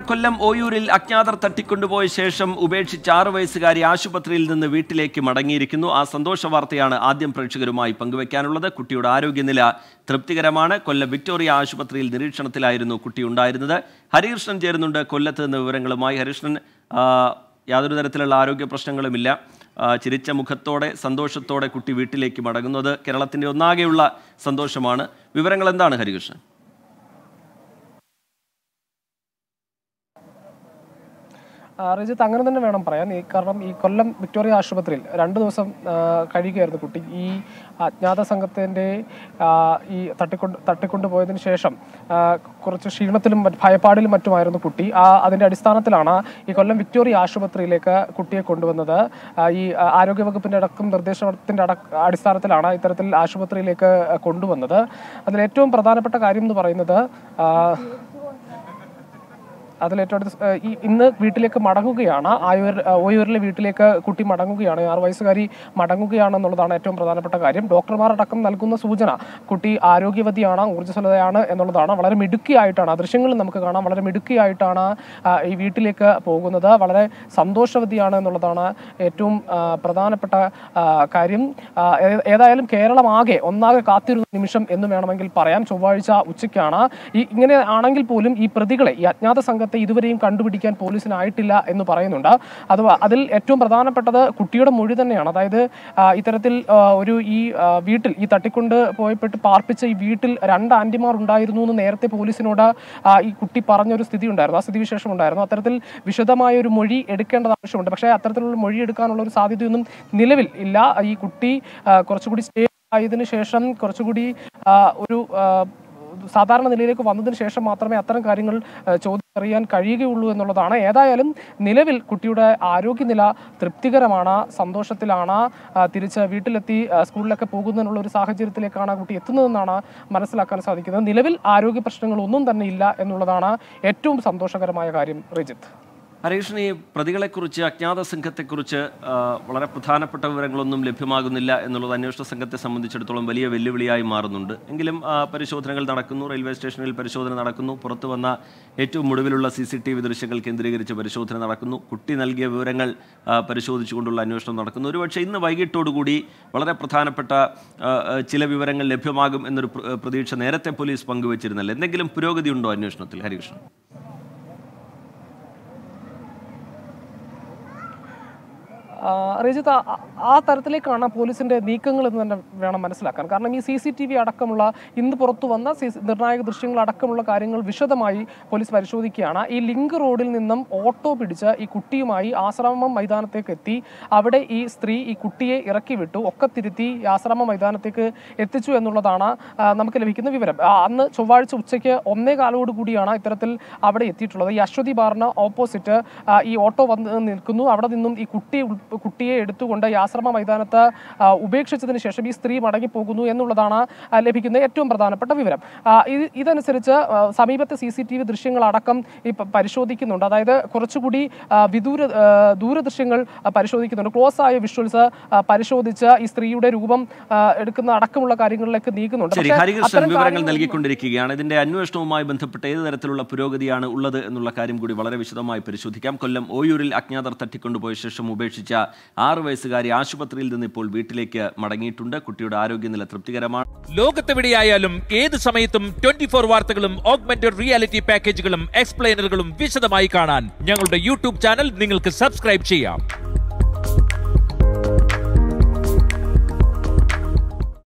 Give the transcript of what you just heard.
കൊല്ലം ഓയൂരിൽ അജ്ഞാതർ തട്ടിക്കൊണ്ടുപോയ ശേഷം ഉപേക്ഷിച്ച ആറു വയസ്സുകാരി ആശുപത്രിയിൽ നിന്ന് വീട്ടിലേക്ക് മടങ്ങിയിരിക്കുന്നു ആ സന്തോഷ വാർത്തയാണ് ആദ്യം പ്രേക്ഷകരുമായി പങ്കുവയ്ക്കാനുള്ളത് കുട്ടിയുടെ ആരോഗ്യനില തൃപ്തികരമാണ് കൊല്ലം വിക്ടോറിയ ആശുപത്രിയിൽ നിരീക്ഷണത്തിലായിരുന്നു കുട്ടി ഉണ്ടായിരുന്നത് ഹരികൃഷ്ണൻ ചേരുന്നുണ്ട് കൊല്ലത്ത് നിന്ന് വിവരങ്ങളുമായി ഹരികൃഷ്ണൻ ആ, യാതൊരു തരത്തിലുള്ള ആരോഗ്യ പ്രശ്നങ്ങളുമില്ല ആ, ചിരിച്ച മുഖത്തോടെ സന്തോഷത്തോടെ കുട്ടി വീട്ടിലേക്ക് മടങ്ങുന്നത് കേരളത്തിൻ്റെ ഒന്നാകെയുള്ള സന്തോഷമാണ് വിവരങ്ങൾ എന്താണ് ഹരികൃഷ്ണൻ ആ, റിജിത്ത് അങ്ങനെ തന്നെ വേണം പറയാൻ ഈ കാരണം ഈ കൊല്ലം വിക്ടോറിയ ആശുപത്രിയിൽ രണ്ട് ദിവസം ആ, കഴിയുകയായിരുന്നു കുട്ടി ഈ അജ്ഞാത സംഘത്തിൻ്റെ ആ, ഈ തട്ടിക്കൊണ്ട് തട്ടിക്കൊണ്ടുപോയതിനു ശേഷം ആ, കുറച്ച് ക്ഷീണത്തിലും മറ്റ് ഭയപ്പാടിലും മറ്റുമായിരുന്നു കുട്ടി ആ അതിൻ്റെ അടിസ്ഥാനത്തിലാണ് ഈ കൊല്ലം വിക്ടോറിയ ആശുപത്രിയിലേക്ക് കുട്ടിയെ കൊണ്ടുവന്നത് ആ, ഈ ആ, ആരോഗ്യവകുപ്പിൻ്റെ അടക്കം നിർദ്ദേശത്തിൻ്റെ അടക്ക അടിസ്ഥാനത്തിലാണ് ഇത്തരത്തിൽ ആശുപത്രിയിലേക്ക് കൊണ്ടുവന്നത് അതിൽ ഏറ്റവും പ്രധാനപ്പെട്ട കാര്യം എന്ന് പറയുന്നത് ആ, അതിലേറ്റവും അടുത്ത ഏഹ് ഈ ഇന്ന് വീട്ടിലേക്ക് മടങ്ങുകയാണ് ആയൂർ ഏഹ് ഓയൂരിലെ വീട്ടിലേക്ക് കുട്ടി മടങ്ങുകയാണ് ആറ് വയസ്സുകാരി മടങ്ങുകയാണെന്നുള്ളതാണ് ഏറ്റവും പ്രധാനപ്പെട്ട കാര്യം ഡോക്ടർമാർ അടക്കം നൽകുന്ന സൂചന കുട്ടി ആരോഗ്യവതിയാണ് ഊർജ്ജസ്വലതയാണ് എന്നുള്ളതാണ് വളരെ മിടുക്കിയായിട്ടാണ് ആ ദൃശ്യങ്ങളിൽ നമുക്ക് കാണാം വളരെ മിടുക്കിയായിട്ടാണ് ആ, ഈ വീട്ടിലേക്ക് പോകുന്നത് വളരെ സന്തോഷവതിയാണ് എന്നുള്ളതാണ് ഏറ്റവും ആ, പ്രധാനപ്പെട്ട ആ, കാര്യം ആ, ഏ- ഏതായാലും കേരളം ആകെ ഒന്നാകെ കാത്തിരുന്ന നിമിഷം എന്ന് വേണമെങ്കിൽ പറയാം ചൊവ്വാഴ്ച ഉച്ചയ്ക്കാണ് ഈ ഇങ്ങനെ ആണെങ്കിൽ പോലും ഈ പ്രതികളെ ഈ അജ്ഞാത സംഘത്തെ ഇതുവരെയും കണ്ടുപിടിക്കാൻ പോലീസിനായിട്ടില്ല എന്ന് പറയുന്നുണ്ട് അഥവാ അതിൽ ഏറ്റവും പ്രധാനപ്പെട്ടത് കുട്ടിയുടെ മൊഴി തന്നെയാണ് അതായത് ആ, ഇത്തരത്തിൽ ആ, ഒരു ഈ ആ, വീട്ടിൽ ഈ തട്ടിക്കൊണ്ട് പോയപ്പെട്ട് പാർപ്പിച്ച ഈ വീട്ടിൽ രണ്ട് ആന്റിമാർ ഉണ്ടായിരുന്നു എന്ന് നേരത്തെ പോലീസിനോട് ആ, ഈ കുട്ടി പറഞ്ഞൊരു സ്ഥിതി ഉണ്ടായിരുന്നു ആ സ്ഥിതിവിശേഷം ഉണ്ടായിരുന്നു അത്തരത്തിൽ വിശദമായ ഒരു മൊഴി എടുക്കേണ്ടത് ആവശ്യമുണ്ട് പക്ഷേ അത്തരത്തിലുള്ള മൊഴി എടുക്കാനുള്ള ഒരു സാധ്യതയൊന്നും നിലവിൽ ഇല്ല ഈ കുട്ടി ആ, കുറച്ചുകൂടി സ്റ്റേ ആയതിനു ശേഷം കുറച്ചുകൂടി ആ, ഒരു ആ, സാധാരണ നിലയിലേക്ക് വന്നതിന് ശേഷം മാത്രമേ അത്തരം കാര്യങ്ങൾ ആ, ചോദിച്ചറിയാൻ കഴിയുകയുള്ളൂ എന്നുള്ളതാണ് ഏതായാലും നിലവിൽ കുട്ടിയുടെ ആരോഗ്യനില തൃപ്തികരമാണ് സന്തോഷത്തിലാണ് ആ, തിരിച്ച് വീട്ടിലെത്തി ആ, സ്കൂളിലൊക്കെ പോകുന്നതിനുള്ള ഒരു സാഹചര്യത്തിലേക്കാണ് ആ കുട്ടി എത്തുന്നതെന്നാണ് മനസ്സിലാക്കാൻ സാധിക്കുന്നത് നിലവിൽ ആരോഗ്യ പ്രശ്നങ്ങളൊന്നും തന്നെ ഇല്ല എന്നുള്ളതാണ് ഏറ്റവും സന്തോഷകരമായ കാര്യം റിജിത്ത് ഹരീഷ്ണൻ ഈ പ്രതികളെക്കുറിച്ച് അജ്ഞാത സംഘത്തെക്കുറിച്ച് ആ, വളരെ പ്രധാനപ്പെട്ട വിവരങ്ങളൊന്നും ലഭ്യമാകുന്നില്ല എന്നുള്ളത് അന്വേഷണ സംഘത്തെ സംബന്ധിച്ചിടത്തോളം വലിയ വെല്ലുവിളിയായി മാറുന്നുണ്ട് എങ്കിലും ആ, പരിശോധനകൾ നടക്കുന്നു റെയിൽവേ സ്റ്റേഷനിൽ പരിശോധന നടക്കുന്നു പുറത്തു വന്ന ഏറ്റവും ഒടുവിലുള്ള സി സി ടി വി ദൃശ്യങ്ങൾ കേന്ദ്രീകരിച്ച് പരിശോധന നടക്കുന്നു കുട്ടി നൽകിയ വിവരങ്ങൾ ആ, പരിശോധിച്ചുകൊണ്ടുള്ള അന്വേഷണം നടക്കുന്നു ഒരുപക്ഷെ ഇന്ന് വൈകിട്ടോടുകൂടി വളരെ പ്രധാനപ്പെട്ട ആ, ആ, ചില വിവരങ്ങൾ ലഭ്യമാകും എന്നൊരു പ്ര- പ്രതീക്ഷ നേരത്തെ പോലീസ് പങ്കുവച്ചിരുന്നല്ലോ എന്തെങ്കിലും പുരോഗതി ഉണ്ടോ അന്വേഷണത്തിൽ ഹരികൃഷ്ണൻ ആ, റിജിത്ത് ആ- ആ തരത്തിലേക്കാണ് പോലീസിന്റെ നീക്കങ്ങൾ എന്ന് തന്നെ വേണം മനസ്സിലാക്കാൻ കാരണം ഈ സി സി ടി വി അടക്കമുള്ള ഇന്ന് പുറത്തു വന്ന സി- നിർണായക ദൃശ്യങ്ങൾ അടക്കമുള്ള കാര്യങ്ങൾ വിശദമായി പോലീസ് പരിശോധിക്കുകയാണ് ഈ ലിങ്ക് റോഡിൽ നിന്നും ഓട്ടോ പിടിച്ച് ഈ കുട്ടിയുമായി ആശ്രമം മൈതാനത്തേക്ക് എത്തി അവിടെ ഈ സ്ത്രീ ഈ കുട്ടിയെ ഇറക്കി വിട്ടു ഒക്കെ തിരുത്തി ഈ ആശ്രമ മൈതാനത്തേക്ക് എത്തിച്ചു എന്നുള്ളതാണ് ആ, നമുക്ക് ലഭിക്കുന്ന വിവരം ആ, അന്ന് ചൊവ്വാഴ്ച ഉച്ചയ്ക്ക് ഒന്നേ കാലോട് കൂടിയാണ് ഇത്തരത്തിൽ അവിടെ എത്തിയിട്ടുള്ളത് ഈ അശ്വതി ബാറിന് ഓപ്പോസിറ്റ് ആ, ഈ ഓട്ടോ വന്ന് നിൽക്കുന്നു അവിടെ നിന്നും ഈ കുട്ടി ഉൾ- കുട്ടിയെ എടുത്തുകൊണ്ട് ഈ ആശ്രമ മൈതാനത്ത് ആ, ഉപേക്ഷിച്ചതിന് ശേഷം ഈ സ്ത്രീ മടങ്ങി പോകുന്നു എന്നുള്ളതാണ് ആ, ലഭിക്കുന്ന ഏറ്റവും പ്രധാനപ്പെട്ട വിവരം ആ, ഇത് ഇതനുസരിച്ച് ആ, സമീപത്തെ സി സി ടി വി ദൃശ്യങ്ങളടക്കം ഈ പ- പരിശോധിക്കുന്നുണ്ട് അതായത് കുറച്ചുകൂടി ആ, വിദൂര ആ, ദൂരദൃശ്യങ്ങൾ ആ, പരിശോധിക്കുന്നുണ്ട് ക്ലോസ് ആയ വിഷ്വൽസ് പരിശോധിച്ച് ഈ സ്ത്രീയുടെ രൂപം ആ, എടുക്കുന്ന അടക്കമുള്ള കാര്യങ്ങളിലേക്ക് നീക്കുന്നുണ്ട് ശരി പക്ഷേ ഹരികൃഷ്ണൻ അത്തരം വിവരങ്ങൾ കാര്യങ്ങളൊന്നും- നൽകിക്കൊണ്ടിരിക്കുകയാണ് ഇതിന്റെ അന്വേഷണവുമായി ബന്ധപ്പെട്ട് ഏത് തരത്തിലുള്ള പുരോഗതിയാണ് ഉള്ളത് എന്നുള്ള കാര്യം കൂടി വളരെ വിശദമായി പരിശോധിക്കാം കൊല്ലം ഓയൂരിൽ അജ്ഞാതർ തട്ടിക്കൊണ്ടുപോയ ശേഷം ഉപേക്ഷിച്ച ആറു വയസ്സുകാരി ആശുപത്രിയിൽ നിന്ന് ഇപ്പോൾ വീട്ടിലേക്ക് മടങ്ങിയിട്ടുണ്ട് കുട്ടിയുടെ ആരോഗ്യനില തൃപ്തികരമാണ് ലോകത്തെവിടെയായാലും ഏത് സമയത്തും ട്വന്റി ഫോർ വാർത്തകളും ഓഗ്മെന്റഡ് റിയാലിറ്റി പാക്കേജുകളും എക്സ്പ്ലെയിനറുകളും വിശദമായി കാണാൻ ഞങ്ങളുടെ യൂട്യൂബ് ചാനൽ നിങ്ങൾക്ക് സബ്സ്ക്രൈബ് ചെയ്യാം